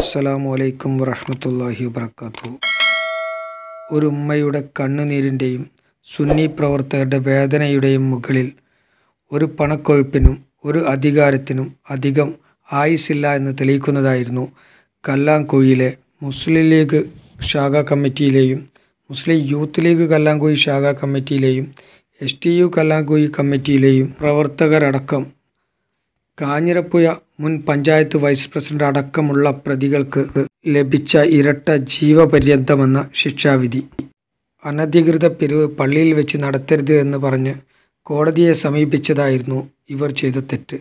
അസ്സലാമു അലൈക്കും വറഹ്മത്തുള്ളാഹി വബർക്കാത്തു ഒരു ഉമ്മയുടെ കണ്ണുനീരിൻ്റെയും സുന്നി പ്രവർത്തകരുടെ വേദനയുടെയും മുകളിൽ ഒരു പണക്കൊഴുപ്പിനും ഒരു അധികാരത്തിനും അധികം ആയുസില്ല എന്ന് തെളിയിക്കുന്നതായിരുന്നു കല്ലാങ്കുഴിയിലെ മുസ്ലിം ലീഗ് ശാഖാ കമ്മിറ്റിയിലെയും മുസ്ലിം യൂത്ത് ലീഗ് കല്ലാങ്കുഴി ശാഖാ കമ്മിറ്റിയിലെയും എസ് ടി യു കല്ലാങ്കുഴി കമ്മിറ്റിയിലെയും പ്രവർത്തകരടക്കം കാഞ്ഞിരപ്പുഴ മുൻ പഞ്ചായത്ത് വൈസ് പ്രസിഡന്റ് അടക്കമുള്ള പ്രതികൾക്ക് ലഭിച്ച ഇരട്ട ജീവപര്യന്തമെന്ന ശിക്ഷാവിധി അനധികൃത പിരിവ് പള്ളിയിൽ വെച്ച് നടത്തരുത് എന്ന് പറഞ്ഞ് കോടതിയെ സമീപിച്ചതായിരുന്നു ഇവർ ചെയ്ത തെറ്റ്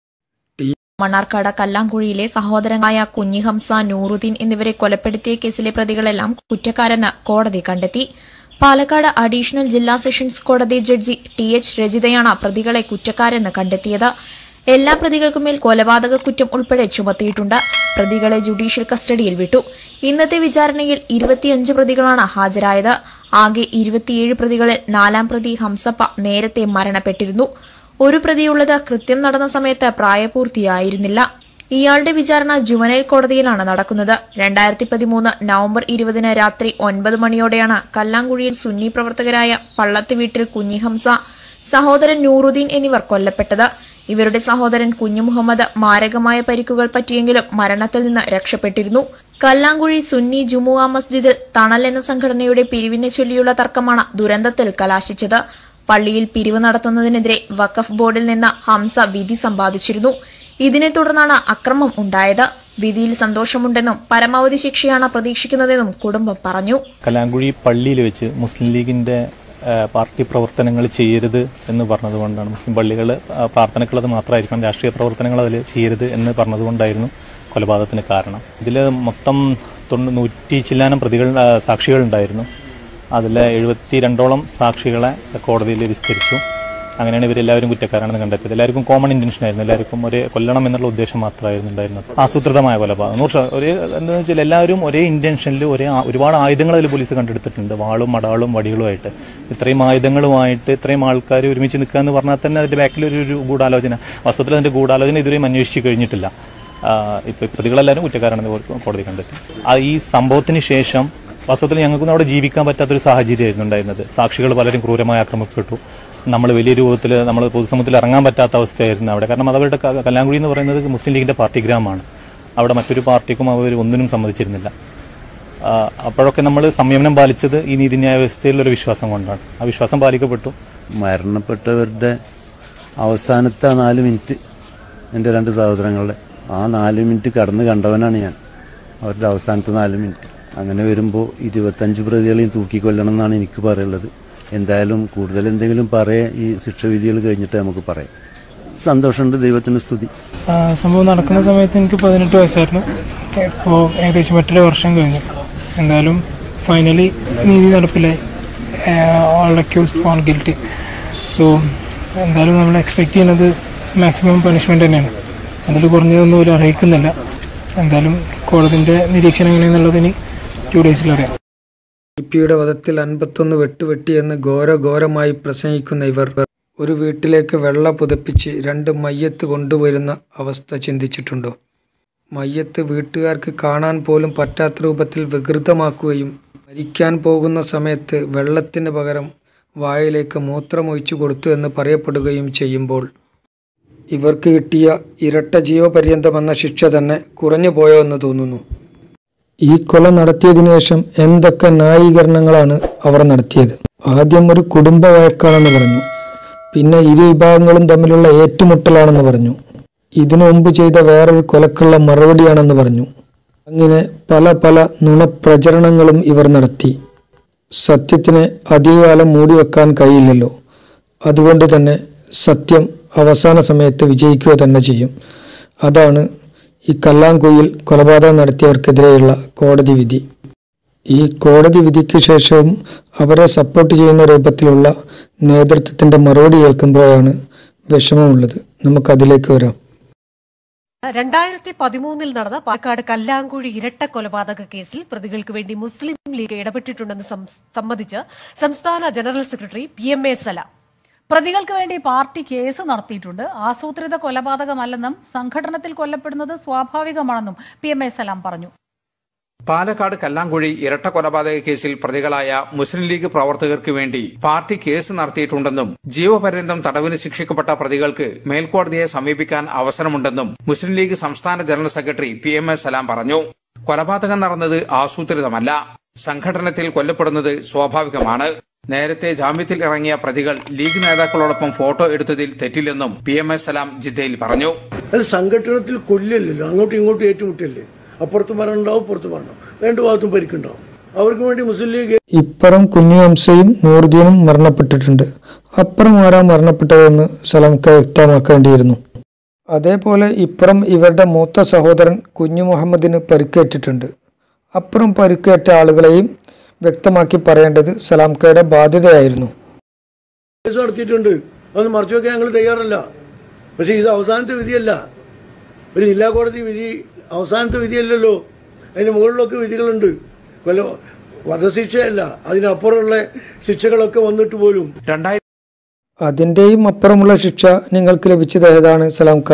മണ്ണാർക്കാട് കല്ലാങ്കുഴിയിലെ സഹോദരനായ കുഞ്ഞിഹംസ നൂറുദ്ദീൻ എന്നിവരെ കൊലപ്പെടുത്തിയ കേസിലെ പ്രതികളെല്ലാം കുറ്റക്കാരെന്ന് കോടതി കണ്ടെത്തി പാലക്കാട് അഡീഷണൽ ജില്ലാ സെഷൻസ് കോടതി ജഡ്ജി ടി എച്ച് രജിതയാണ് പ്രതികളെ കുറ്റക്കാരെന്ന് കണ്ടെത്തിയത് എല്ലാ പ്രതികൾക്കുമേൽ കൊലപാതക കുറ്റം ഉൾപ്പെടെ ചുമത്തിയിട്ടുണ്ട് പ്രതികളെ ജുഡീഷ്യൽ കസ്റ്റഡിയിൽ വിട്ടു ഇന്നത്തെ വിചാരണയിൽ ഇരുപത്തിയഞ്ച് പ്രതികളാണ് ഹാജരായത് ആകെ ഇരുപത്തിയേഴ് പ്രതികളിൽ നാലാം പ്രതി ഹംസപ്പ നേരത്തെ മരണപ്പെട്ടിരുന്നു ഒരു പ്രതിയുള്ളത് കൃത്യം നടന്ന സമയത്ത് പ്രായപൂർത്തിയായിരുന്നില്ല ഇയാളുടെ വിചാരണ ജുവനൈൽ കോടതിയിലാണ് നടക്കുന്നത് രണ്ടായിരത്തി പതിമൂന്ന് നവംബർ ഇരുപതിന് രാത്രി ഒൻപത് മണിയോടെയാണ് കല്ലാങ്കുഴിയിൽ സുന്നി പ്രവർത്തകരായ പള്ളത്ത് വീട്ടിൽ കുഞ്ഞിഹംസ സഹോദരൻ നൂറുദ്ദീൻ എന്നിവർ കൊല്ലപ്പെട്ടത് ഇവരുടെ സഹോദരൻ കുഞ്ഞു മുഹമ്മദ് മാരകമായ പരിക്കുകൾ പറ്റിയെങ്കിലും മരണത്തിൽ നിന്ന് രക്ഷപ്പെട്ടിരുന്നു കല്ലാങ്കുഴി സുന്നി ജുമുഅ മസ്ജിദിൽ തണൽ എന്ന സംഘടനയുടെ പിരിവിനെ ചൊല്ലിയുള്ള തർക്കമാണ് ദുരന്തത്തിൽ കലാശിച്ചത് പള്ളിയിൽ പിരിവ് നടത്തുന്നതിനെതിരെ വഖഫ് ബോർഡിൽ നിന്ന് ഹംസ വിധി സമ്പാദിച്ചിരുന്നു ഇതിനെ തുടർന്നാണ് അക്രമം ഉണ്ടായത് വിധിയിൽ സന്തോഷമുണ്ടെന്നും പരമാവധി ശിക്ഷയാണ് പ്രതീക്ഷിക്കുന്നതെന്നും കുടുംബം പറഞ്ഞു കലാങ്കുഴി പള്ളിയിൽ വെച്ച് മുസ്ലിം ലീഗിന്റെ ആ, പാർട്ടി പ്രവർത്തനങ്ങൾ ചെയ്യരുത് എന്ന് പറഞ്ഞതുകൊണ്ടാണ് മുസ്ലിം പള്ളികൾ പ്രാർത്ഥനക്കുള്ളത് മാത്രമായിരിക്കണം രാഷ്ട്രീയ പ്രവർത്തനങ്ങൾ അതിൽ ചെയ്യരുത് എന്ന് പറഞ്ഞതുകൊണ്ടായിരുന്നു കൊലപാതകത്തിന് കാരണം ഇതിൽ മൊത്തം തൊണ്ണൂ നൂറ്റി ചില്ലാനം പ്രതികൾ ആ, സാക്ഷികളുണ്ടായിരുന്നു അതിൽ എഴുപത്തി രണ്ടോളം സാക്ഷികളെ കോടതിയിൽ വിസ്തരിച്ചു അങ്ങനെയാണ് ഇവരെല്ലാവരും കുറ്റക്കാരാണെന്ന് കണ്ടെത്തിയത് എല്ലാവർക്കും കോമൺ ഇന്റൻഷൻ ആയിരുന്നു എല്ലാവർക്കും ഒരേ കൊല്ലണം എന്നുള്ള ഉദ്ദേശം മാത്രമായിരുന്നു ഉണ്ടായിരുന്നത് ആസൂത്രിതമായ കൊലപാതകം നൂറ് ശത- ഒരേ എന്താണെന്ന് വെച്ചാൽ എല്ലാവരും ഒരേ ഇന്റൻഷനിൽ ഒരേ ആ- ഒരുപാട് ആയുധങ്ങൾ അതിൽ പോലീസ് കണ്ടെടുത്തിട്ടുണ്ട് വാളും മടാളും വടികളുമായിട്ട് ഇത്രയും ആയുധങ്ങളുമായിട്ട് ഇത്രയും ആൾക്കാർ ഒരുമിച്ച് നിൽക്കുക എന്ന് പറഞ്ഞാൽ തന്നെ അതിന്റെ ബാക്കിൽ ഒരു ഒരു ഗൂഢാലോചന വാസ്തവത്തിൽ അതിന്റെ ഗൂഢാലോചന ഇതുവരെയും അന്വേഷിച്ച് കഴിഞ്ഞിട്ടില്ല ഇപ്പോൾ പ്രതികളെല്ലാവരും കുറ്റക്കാരാണെന്ന് കോ- കോടതി കണ്ടെത്തി ആ ഈ സംഭവത്തിന് ശേഷം വാസ്തവത്തിൽ ഞങ്ങൾക്കൊന്നും അവിടെ ജീവിക്കാൻ പറ്റാത്തൊരു സാഹചര്യമായിരുന്നു ഉണ്ടായിരുന്നത് സാക്ഷികൾ പലരും ക്രൂരമായി ആക്രമിക്കപ്പെട്ടു നമ്മൾ വലിയ രൂപത്തിൽ നമ്മൾ പൊതുസമൂഹത്തിൽ ഇറങ്ങാൻ പറ്റാത്ത അവസ്ഥയായിരുന്നു അവിടെ കാരണം അത് അവരുടെ ക- കല്ലാങ്കുഴി എന്ന് പറയുന്നത് മുസ്ലിം ലീഗിന്റെ പാർട്ടി ഗ്രാമമാണ് അവിടെ മറ്റൊരു പാർട്ടിക്കും അവർ ഒന്നിനും സമ്മതിച്ചിരുന്നില്ല ആ, അപ്പോഴൊക്കെ നമ്മൾ സംയമനം പാലിച്ചത് ഈ നീതിന്യായ വ്യവസ്ഥയിലൊരു വിശ്വാസം കൊണ്ടാണ് ആ വിശ്വാസം പാലിക്കപ്പെട്ടു മരണപ്പെട്ടവരുടെ അവസാനത്തെ ആ നാല് മിനിറ്റ് എൻ്റെ രണ്ട് സഹോദരങ്ങളുടെ ആ നാല് മിനിറ്റ് കടന്ന് കണ്ടവനാണ് ഞാൻ അവരുടെ അവസാനത്തെ നാല് മിനിറ്റ് അങ്ങനെ വരുമ്പോൾ ഇരുപത്തഞ്ച് പ്രതികളെയും തൂക്കിക്കൊല്ലണം എന്നാണ് എനിക്ക് പറയുള്ളത് എന്തായാലും കൂടുതൽ എന്തെങ്കിലും പറയാൻ ഈ ശിക്ഷവിധികൾ കഴിഞ്ഞിട്ട് നമുക്ക് പറയാം സന്തോഷമുണ്ട് ദൈവത്തിന് സ്തുതി ആ, സംഭവം നടക്കുന്ന സമയത്ത് എനിക്ക് പതിനെട്ട് വയസ്സായിരുന്നു ഇപ്പോൾ ഏകദേശം എട്ടര വർഷം കഴിഞ്ഞു എന്തായാലും ഫൈനലി നീതി നടപ്പിലായി all accused found guilty so എന്തായാലും നമ്മൾ എക്സ്പെക്റ്റ് ചെയ്യുന്നത് മാക്സിമം പണിഷ്മെൻ്റ് തന്നെയാണ് അതിൽ കുറഞ്ഞതൊന്നും ഒരു അർഹിക്കുന്നില്ല എന്തായാലും കോടതിൻ്റെ നിരീക്ഷണം എങ്ങനെയെന്നുള്ളതിന് ടു ഡേയ്സിലറിയാം ഇപ്പിയുടെ വധത്തിൽ അൻപത്തൊന്ന് വെട്ടുവെട്ടിയെന്ന് ഘോരഘോരമായി പ്രസംഗിക്കുന്ന ഇവർ ഒരു വീട്ടിലേക്ക് വെള്ള പുതപ്പിച്ച് രണ്ട് മയ്യത്ത് കൊണ്ടുവരുന്ന അവസ്ഥ ചിന്തിച്ചിട്ടുണ്ടോ മയ്യത്ത് വീട്ടുകാർക്ക് കാണാൻ പോലും പറ്റാത്ത രൂപത്തിൽ വികൃതമാക്കുകയും മരിക്കാൻ പോകുന്ന സമയത്ത് വെള്ളത്തിന് പകരം വായിലേക്ക് മൂത്രമൊഴിച്ചു കൊടുത്തു എന്ന് പറയപ്പെടുകയും ചെയ്യുമ്പോൾ ഇവർക്ക് കിട്ടിയ ഇരട്ട ജീവപര്യന്തമെന്ന ശിക്ഷ തന്നെ കുറഞ്ഞു പോയോ എന്ന് തോന്നുന്നു ഈ കൊല നടത്തിയതിനു ശേഷം എന്തൊക്കെ ന്യായീകരണങ്ങളാണ് അവർ നടത്തിയത് ആദ്യം ഒരു കുടുംബ വഴക്കാണെന്ന് പറഞ്ഞു പിന്നെ ഇരു വിഭാഗങ്ങളും തമ്മിലുള്ള ഏറ്റുമുട്ടലാണെന്ന് പറഞ്ഞു ഇതിനു മുമ്പ് ചെയ്ത വേറൊരു കൊലക്കുള്ള മറുപടിയാണെന്ന് പറഞ്ഞു അങ്ങനെ പല പല നുണപ്രചരണങ്ങളും ഇവർ നടത്തി സത്യത്തിനെ അധികകാലം മൂടിവെക്കാൻ കഴിയില്ലല്ലോ അതുകൊണ്ട് തന്നെ സത്യം അവസാന സമയത്ത് വിജയിക്കുക തന്നെ ചെയ്യും അതാണ് ഈ കല്ലാങ്കുയിൽ കൊലപാതകം നടത്തിയവർക്കെതിരെയുള്ള കോടതി വിധി ഈ കോടതി വിധിക്ക് ശേഷവും അവരെ സപ്പോർട്ട് ചെയ്യുന്ന രൂപത്തിലുള്ള നേതൃത്വത്തിന്റെ മറുപടി കേൾക്കുമ്പോഴാണ് വിഷമമുള്ളത് നമുക്കതിലേക്ക് വരാം രണ്ടായിരത്തി പതിമൂന്നിൽ നടന്ന പാലക്കാട് കല്ലാങ്കുഴി ഇരട്ട കൊലപാതക കേസിൽ പ്രതികൾക്ക് വേണ്ടി മുസ്ലിം ലീഗ് ഇടപെട്ടിട്ടുണ്ടെന്ന് സം- സമ്മതിച്ച് സംസ്ഥാന general secretary P M A Salam പ്രതികൾക്ക് വേണ്ടി പാർട്ടി കേസ് നടത്തിയിട്ടുണ്ട് ആസൂത്രിത കൊലപാതകമല്ലെന്നും സംഘടനത്തിൽ കൊല്ലപ്പെടുന്നത് സ്വാഭാവികമാണെന്നും പി എം എ സലാം പറഞ്ഞു പാലക്കാട് കല്ലാങ്കുഴി ഇരട്ട കൊലപാതക കേസിൽ പ്രതികളായ മുസ്ലിം ലീഗ് പ്രവർത്തകർക്ക് വേണ്ടി പാർട്ടി കേസ് നടത്തിയിട്ടുണ്ടെന്നും ജീവപര്യന്തം തടവിന് ശിക്ഷിക്കപ്പെട്ട പ്രതികൾക്ക് മേൽക്കോടതിയെ സമീപിക്കാൻ അവസരമുണ്ടെന്നും മുസ്ലിം ലീഗ് സംസ്ഥാന general secretary P M S Salam പറഞ്ഞു കൊലപാതകം നടന്നത് ആസൂത്രിതമല്ല സംഘടനത്തിൽ കൊല്ലപ്പെടുന്നത് സ്വാഭാവികമാണ് നേരത്തെ ജാമ്യത്തിൽ ഇറങ്ങിയ പ്രതികൾ ലീഗ് നേതാക്കളോടൊപ്പം ഫോട്ടോ എടുത്തതിൽ തെറ്റില്ലെന്നും പി എം എസ് സലാം ജിദ്ദയിൽ പറഞ്ഞു അത് സംഘടനത്തിൽ കൊല്ലല്ലോ അങ്ങോട്ടും ഇങ്ങോട്ടും ഏറ്റുമുട്ടല്ലേ അപ്പുറത്ത് മരണം ഉണ്ടാവും പുറത്ത് മരണം രണ്ടു ഭാഗത്തും പരിക്കുണ്ടാവും അവർക്ക് വേണ്ടി മുസ്ലിം ലീഗ് ഇപ്പുറം കുഞ്ഞു ഹംസയും നൂറുദ്ദീനും മരണപ്പെട്ടിട്ടുണ്ട് അപ്പുറം ആരാ മരണപ്പെട്ടതെന്ന് സലാംക്ക വ്യക്തമാക്കേണ്ടിയിരുന്നു അതേപോലെ ഇപ്പുറം ഇവരുടെ മൂത്ത സഹോദരൻ കുഞ്ഞു മുഹമ്മദിന് പരിക്കേറ്റിട്ടുണ്ട് അപ്പുറം പരിക്കേറ്റ ആളുകളെയും വ്യക്തമാക്കി പറയേണ്ടത് സലാംക്കയുടെ ബാധ്യതയായിരുന്നു കേസ് നടത്തിയിട്ടുണ്ട് അതൊന്ന് മറച്ചു വെക്കാൻ ഞങ്ങൾ തയ്യാറല്ല പക്ഷെ ഇത് അവസാനത്തെ വിധിയല്ല ഒരു ജില്ലാ കോടതി വിധി അവസാനത്തെ വിധിയല്ലല്ലോ അതിന് മുകളിലൊക്കെ വിധികളുണ്ട് കൊല്ല വധശിക്ഷയല്ല അതിനപ്പുറമുള്ള ശിക്ഷകളൊക്കെ വന്നിട്ട് പോലും രണ്ടായിരത്തി അതിൻ്റെയും അപ്പുറമുള്ള ശിക്ഷ നിങ്ങൾക്ക് ലഭിച്ചത് ഏതാണ് സലാംക്ക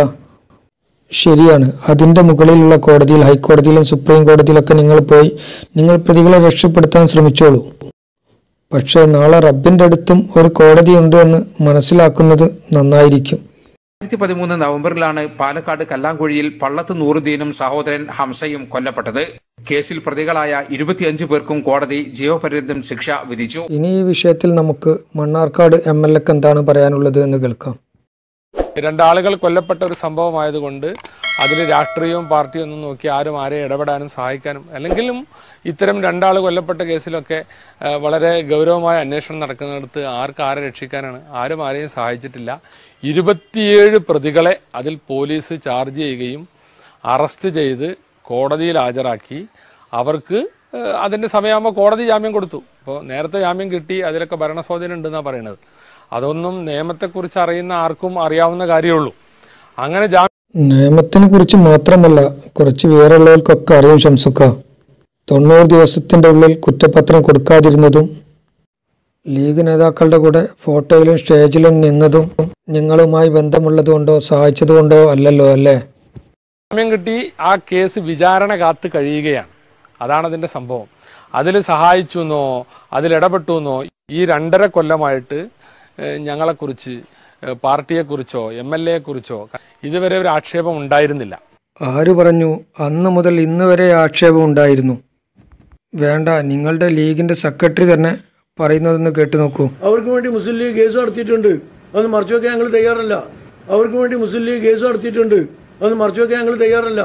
ശരിയാണ് അതിൻ്റെ മുകളിലുള്ള കോടതിയിൽ ഹൈക്കോടതിയിലും സുപ്രീം കോടതിയിലൊക്കെ നിങ്ങൾ പോയി നിങ്ങൾ പ്രതികളെ രക്ഷപ്പെടുത്താൻ ശ്രമിച്ചോളൂ പക്ഷേ നാളെ റബ്ബിൻ്റെ അടുത്തും ഒരു കോടതിയുണ്ട് എന്ന് മനസ്സിലാക്കുന്നത് നന്നായിരിക്കും രണ്ടായിരത്തി പതിമൂന്ന് നവംബറിലാണ് പാലക്കാട് കല്ലാങ്കുഴിയിൽ പള്ളത്ത് നൂറുദ്ദീനും സഹോദരൻ ഹംസയും കൊല്ലപ്പെട്ടത് കേസിൽ പ്രതികളായ ഇരുപത്തിയഞ്ചു പേർക്കും കോടതി ജീവപര്യന്തം ശിക്ഷ വിധിച്ചു ഇനി ഈ വിഷയത്തിൽ നമുക്ക് മണ്ണാർക്കാട് എം എൽ എക്ക് എന്താണ് പറയാനുള്ളത് എന്ന് കേൾക്കാം രണ്ടാളുകൾ കൊല്ലപ്പെട്ട ഒരു സംഭവമായതുകൊണ്ട് അതിൽ രാഷ്ട്രീയവും പാർട്ടിയും ഒന്നും നോക്കി ആരും ആരെയും ഇടപെടാനും സഹായിക്കാനും അല്ലെങ്കിലും ഇത്തരം രണ്ടാൾ കൊല്ലപ്പെട്ട കേസിലൊക്കെ ആ, വളരെ ഗൗരവമായ അന്വേഷണം നടക്കുന്നിടത്ത് ആർക്ക് ആരെ രക്ഷിക്കാനാണ് ആരും ആരെയും സഹായിച്ചിട്ടില്ല ഇരുപത്തിയേഴ് പ്രതികളെ അതിൽ പോലീസ് ചാർജ് ചെയ്യുകയും അറസ്റ്റ് ചെയ്ത് കോടതിയിൽ ഹാജരാക്കി അവർക്ക് ഏഹ്, അതിന്റെ സമയമാകുമ്പോൾ കോടതി ജാമ്യം കൊടുത്തു അപ്പോൾ നേരത്തെ ജാമ്യം കിട്ടി അതിലൊക്കെ ഭരണസ്വാധീനം ഉണ്ടെന്നാണ് പറയുന്നത് അതൊന്നും നിയമത്തെക്കുറിച്ച് അറിയുന്ന ആർക്കും അറിയാവുന്ന കാര്യമുള്ളൂ അങ്ങനെ ജാമ്യം നിയമത്തിനെ കുറിച്ച് മാത്രമല്ല കുറച്ച് വേറെയുള്ളവർക്കൊക്കെ അറിയും ഷംസുക്ക തൊണ്ണൂറ് ദിവസത്തിന്റെ ഉള്ളിൽ കുറ്റപത്രം കൊടുക്കാതിരുന്നതും ലീഗ് നേതാക്കളുടെ കൂടെ ഫോട്ടോയിലും സ്റ്റേജിലും നിന്നതും നിങ്ങളുമായി ബന്ധമുള്ളതുകൊണ്ടോ സഹായിച്ചതുകൊണ്ടോ അല്ലല്ലോ അല്ലേ ജാമ്യം കിട്ടി ആ കേസ് വിചാരണ കാത്ത് കഴിയുകയാണ് അതാണ് അതിന്റെ സംഭവം അതിൽ സഹായിച്ചു എന്നോ അതിൽ ഇടപെട്ടു എന്നോ ഈ രണ്ടര കൊല്ലമായിട്ട് ഏഹ്, ഞങ്ങളെക്കുറിച്ച് ഏഹ്, പാർട്ടിയെക്കുറിച്ചോ എം എൽ എയെക്കുറിച്ചോ ഇതുവരെ ഒരു ആക്ഷേപം ഉണ്ടായിരുന്നില്ല ആര് പറഞ്ഞു അന്ന് മുതൽ ഇന്ന് വരെ ആക്ഷേപം ഉണ്ടായിരുന്നു വേണ്ട നിങ്ങളുടെ ലീഗിന്റെ സെക്രട്ടറി തന്നെ പറയുന്നതെന്ന് കേട്ടു നോക്കൂ അവർക്ക് വേണ്ടി മുസ്ലിം ലീഗ് കേസ് നടത്തിയിട്ടുണ്ട് അതൊന്ന് മറച്ചു വെക്കാൻ ഞങ്ങൾ തയ്യാറല്ല അവർക്ക് വേണ്ടി മുസ്ലിം ലീഗ് കേസ് നടത്തിയിട്ടുണ്ട് അതൊന്ന് മറച്ചു വെക്കാൻ ഞങ്ങൾ തയ്യാറല്ല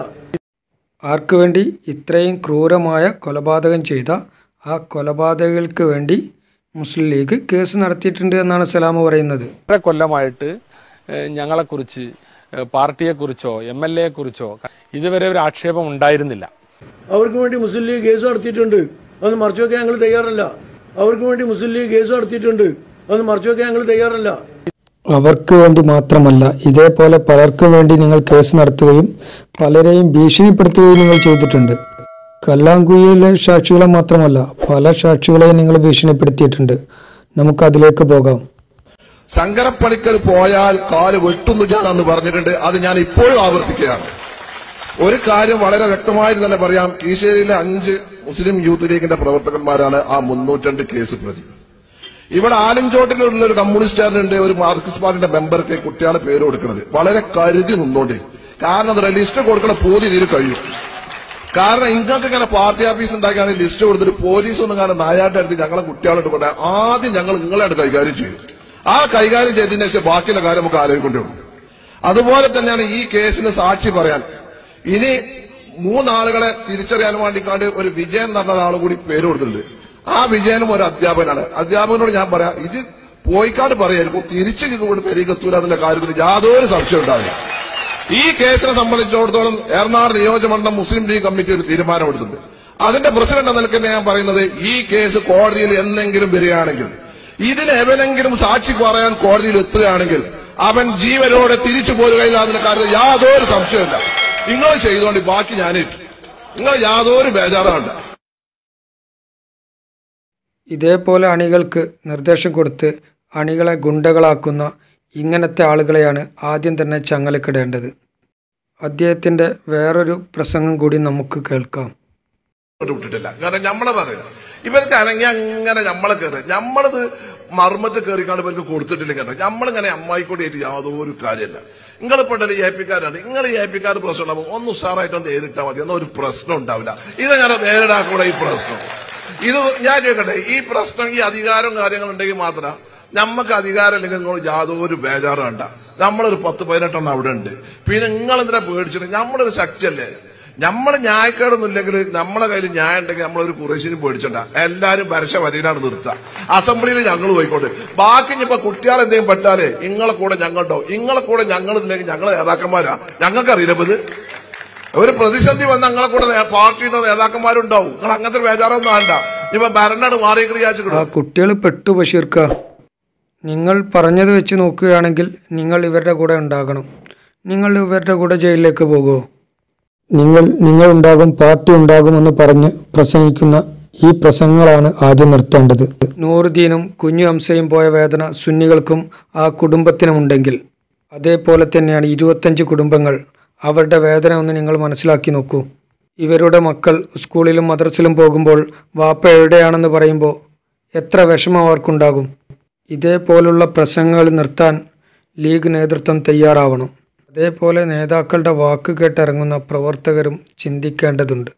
ആർക്ക് വേണ്ടി ഇത്രയും ക്രൂരമായ കൊലപാതകം ചെയ്ത ആ കൊലപാതകങ്ങൾക്ക് വേണ്ടി മുസ്ലിം ലീഗ് കേസ് നടത്തിയിട്ടുണ്ട് എന്നാണ് സലാമ പറയുന്നത് രണ്ടര കൊല്ലമായിട്ട് ഏഹ്, ഞങ്ങളെക്കുറിച്ച് ഏഹ്, പാർട്ടിയെക്കുറിച്ചോ എം എൽ എയെക്കുറിച്ചോ ഇതുവരെ ഒരു ആക്ഷേപം ഉണ്ടായിരുന്നില്ല അവർക്ക് വേണ്ടി മുസ്ലിം ലീഗ് കേസ് നടത്തിയിട്ടുണ്ട് അതൊന്ന് മറച്ചു വെക്കാൻ ഞങ്ങൾ തയ്യാറല്ല അവർക്ക് വേണ്ടി മുസ്ലിം ലീഗ് കേസ് നടത്തിയിട്ടുണ്ട് അതൊന്ന് മറച്ചു വെക്കാൻ ഞങ്ങൾ തയ്യാറല്ല അവർക്ക് വേണ്ടി മാത്രമല്ല ഇതേപോലെ പലർക്കും വേണ്ടി നിങ്ങൾ കേസ് നടത്തുകയും പലരെയും ഭീഷണിപ്പെടുത്തുകയും നിങ്ങൾ ചെയ്തിട്ടുണ്ട് കല്ലാങ്കുയിലെ സാക്ഷികളെ മാത്രമല്ല പല സാക്ഷികളെയും നിങ്ങൾ ഭീഷണിപ്പെടുത്തിയിട്ടുണ്ട് നമുക്ക് അതിലേക്ക് പോകാം ശങ്കരപ്പണിക്കർ പോയാൽ കാല് വെട്ടുന്നുജാന്ന് പറഞ്ഞിട്ടുണ്ട് അത് ഞാൻ ഇപ്പോഴും ആവർത്തിക്കുകയാണ് ഒരു കാര്യം വളരെ വ്യക്തമായി തന്നെ പറയാം കീശേരിയിലെ അഞ്ച് മുസ്ലിം യൂത്ത് ലീഗിന്റെ പ്രവർത്തകന്മാരാണ് ആ മുന്നൂറ്റണ്ട് കേസ് പ്രതി ഇവിടെ ആലഞ്ചോട്ടിലുള്ള ഒരു കമ്മ്യൂണിസ്റ്റുകാരനുണ്ട് ഒരു മാർക്സിസ്റ്റ് പാർട്ടിയുടെ മെമ്പർക്ക് കുട്ടികളെ പേര് കൊടുക്കുന്നത് വളരെ കരുതി നിന്നോണ്ടി കാരണം എന്താ പറയുക ലിസ്റ്റ് കൊടുക്കണ പൂതി ഇതിൽ കഴിയും കാരണം ഇങ്ങൾക്ക് ഇങ്ങനെ പാർട്ടി ഓഫീസ് ഉണ്ടാക്കിയാണ് ലിസ്റ്റ് കൊടുത്തിട്ട് പോലീസ് ഒന്നും കാരണം നായാട്ട് എടുത്ത് ഞങ്ങളെ കുട്ടികളോട് കൊണ്ട് ആദ്യം ഞങ്ങൾ നിങ്ങളായിട്ട് കൈകാര്യം ചെയ്യും ആ കൈകാര്യം ചെയ്തതിന് ശേഷം ബാക്കിയുള്ള കാര്യം നമുക്ക് ആലോചിക്കൊണ്ടിരുന്നു അതുപോലെ തന്നെയാണ് ഈ കേസിന് സാക്ഷി പറയാൻ ഇനി മൂന്നാളുകളെ തിരിച്ചറിയാൻ വേണ്ടിക്കാണ്ട് ഒരു വിജയൻ എന്ന് പറഞ്ഞ ഒരാൾ കൂടി പേര് കൊടുത്തിട്ടുണ്ട് ആ വിജയനും ഒരു അധ്യാപകനാണ് അധ്യാപകനോട് ഞാൻ പറയാം ഇത് പോയിക്കാട് പറയായിരിക്കും തിരിച്ചു ഇങ്ങോട്ട് പെരുകത്തൂല എന്നുള്ള കാര്യത്തിൽ യാതൊരു സംശയം ഉണ്ടാവില്ല ഈ കേസിനെ സംബന്ധിച്ചിടത്തോളം എറണാകുളം നിയോജകമണ്ഡലം മുസ്ലിം ലീഗ് കമ്മിറ്റി ഒരു തീരുമാനമെടുത്തിട്ടുണ്ട് അതിന്റെ പ്രസിഡന്റ് എന്ന നിലയ്ക്ക് ഞാൻ പറയുന്നത് ഈ കേസ് കോടതിയിൽ എന്തെങ്കിലും വരികയാണെങ്കിൽ ഇതിന് എവനെങ്കിലും സാക്ഷി പറയാൻ കോടതിയിൽ എത്തുകയാണെങ്കിൽ അവൻ ജീവനോടെ തിരിച്ചു പോരുകയില്ല അതിന്റെ കാര്യത്തിൽ യാതൊരു സംശയമില്ല നിങ്ങൾ ചെയ്തുകൊണ്ട് ബാക്കി ഞാനിട്ടു നിങ്ങൾ യാതൊരു ബേജാറാണ് ഇതേപോലെ അണികൾക്ക് നിർദ്ദേശം കൊടുത്ത് അണികളെ ഗുണ്ടകളാക്കുന്ന ഇങ്ങനത്തെ ആളുകളെയാണ് ആദ്യം തന്നെ ചങ്ങലക്കിടേണ്ടത് അദ്ദേഹത്തിൻ്റെ വേറൊരു പ്രസംഗം കൂടി നമുക്ക് കേൾക്കാം വിട്ടിട്ടില്ല കാരണം നമ്മളെ പറയാം ഇവർക്ക് അനങ്ങി അങ്ങനെ നമ്മളെ കയറി നമ്മളത് മർമ്മത്ത് കയറിക്കാണ്ട് ഇവർക്ക് കൊടുത്തിട്ടില്ല കാരണം നമ്മളിങ്ങനെ അമ്മായിക്കൊടിയായിട്ട് യാതൊരു കാര്യമില്ല നിങ്ങളിപ്പോ ഉണ്ടല്ലോ എ പിക്കാരാണ് നിങ്ങൾ എ പിക്കാർ പ്രശ്നം ഉണ്ടാവും ഒന്ന് ഉഷാറായിട്ടൊന്ന് നേരിട്ടാൽ മതി എന്നാൽ ഒരു പ്രശ്നം ഉണ്ടാവില്ല ഇതെങ്ങനെ നേരിടാക്കൂടെ ഈ പ്രശ്നം ഇത് ഞാൻ ചോദിക്കട്ടെ ഈ പ്രശ്നം ഈ അധികാരം കാര്യങ്ങൾ ഉണ്ടെങ്കിൽ മാത്രം നമുക്ക് അധികാരം ഇല്ലെങ്കിൽ നിങ്ങൾ യാതൊരു ബേജാറും വേണ്ട നമ്മളൊരു പത്ത് പതിനെട്ടെണ്ണം അവിടെ ഉണ്ട് പിന്നെ നിങ്ങൾ എന്തിനാ പേടിച്ചിട്ട് നമ്മളൊരു ശക്തിയല്ലേ നമ്മൾ ന്യായക്കേടൊന്നും ഇല്ലെങ്കിൽ നമ്മളെ കയ്യിൽ ന്യായം ഉണ്ടെങ്കിൽ നമ്മളൊരു കുറേശ്ശിനും പേടിച്ചണ്ട എല്ലാരും പരശ വരിയിലാണ് നിർത്തുക അസംബ്ലിയിൽ ഞങ്ങൾ പോയിക്കോട്ടെ ബാക്കി ഇനിയിപ്പോ കുട്ടികൾ എന്തെങ്കിലും പെട്ടാലേ ഇങ്ങളെ കൂടെ ഞങ്ങളുണ്ടോ ഇങ്ങളെ കൂടെ ഞങ്ങൾ ഇല്ലെങ്കിൽ ഞങ്ങൾ നേതാക്കന്മാരാ ഞങ്ങൾക്കറിയില്ല ഇപ്പൊ ഇത് ഒരു പ്രതിസന്ധി വന്ന ഞങ്ങളെ കൂടെ നേ- പാർട്ടിയുടെ നേതാക്കന്മാരുണ്ടാവും നിങ്ങൾ അങ്ങനത്തെ ഒരു ബേജാറൊന്നും വേണ്ട ഇപ്പൊ ഭരണാട് മാറിയിട്ട് ആ വിചാരിച്ചിട്ടുണ്ടോ കുട്ടികൾ പെട്ടു ബഷീർക്ക നിങ്ങൾ പറഞ്ഞത് വെച്ച് നോക്കുകയാണെങ്കിൽ നിങ്ങൾ ഇവരുടെ കൂടെ ഉണ്ടാകണം നിങ്ങൾ ഇവരുടെ കൂടെ ജയിലിലേക്ക് പോകുമോ നിങ്ങൾ നിങ്ങൾ ഉണ്ടാകും പാർട്ടി ഉണ്ടാകുമെന്ന് പറഞ്ഞ് പ്രസംഗിക്കുന്ന ഈ പ്രസംഗങ്ങളാണ് ആദ്യം നിർത്തേണ്ടത് നൂറുദ്ദീനും കുഞ്ഞു ഹംസയും പോയ വേദന സുന്നികൾക്കും ആ കുടുംബത്തിനുമുണ്ടെങ്കിൽ അതേപോലെ തന്നെയാണ് ഇരുപത്തഞ്ച് കുടുംബങ്ങൾ അവരുടെ വേദന ഒന്ന് നിങ്ങൾ മനസ്സിലാക്കി നോക്കൂ ഇവരുടെ മക്കൾ സ്കൂളിലും മദ്രസിലും പോകുമ്പോൾ വാപ്പ എവിടെയാണെന്ന് പറയുമ്പോൾ എത്ര വിഷമം അവർക്കുണ്ടാകും ഇതേപോലുള്ള പ്രസംഗങ്ങൾ നിർത്താൻ ലീഗ് നേതൃത്വം തയ്യാറാവണം അതേപോലെ നേതാക്കളുടെ വാക്ക് കേട്ടിറങ്ങുന്ന പ്രവർത്തകരും ചിന്തിക്കേണ്ടതുണ്ട്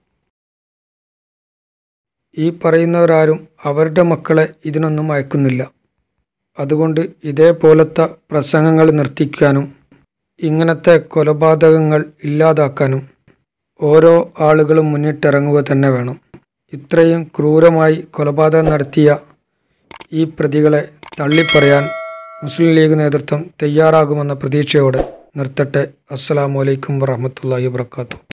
ഈ പറയുന്നവരാരും അവരുടെ മക്കളെ ഇതിനൊന്നും അയക്കുന്നില്ല അതുകൊണ്ട് ഇതേപോലത്തെ പ്രസംഗങ്ങൾ നിർത്തിക്കാനും ഇങ്ങനത്തെ കൊലപാതകങ്ങൾ ഇല്ലാതാക്കാനും ഓരോ ആളുകളും മുന്നിട്ടിറങ്ങുക തന്നെ വേണം ഇത്രയും ക്രൂരമായി കൊലപാതകം നടത്തിയ ഈ പ്രതികളെ തള്ളിപ്പറയാൻ മുസ്ലിം ലീഗ് നേതൃത്വം തയ്യാറാകുമെന്ന പ്രതീക്ഷയോടെ നിർത്തട്ടെ അസ്സലാമു അലൈക്കും വറഹമത്തല്ലാഹി വാത്തു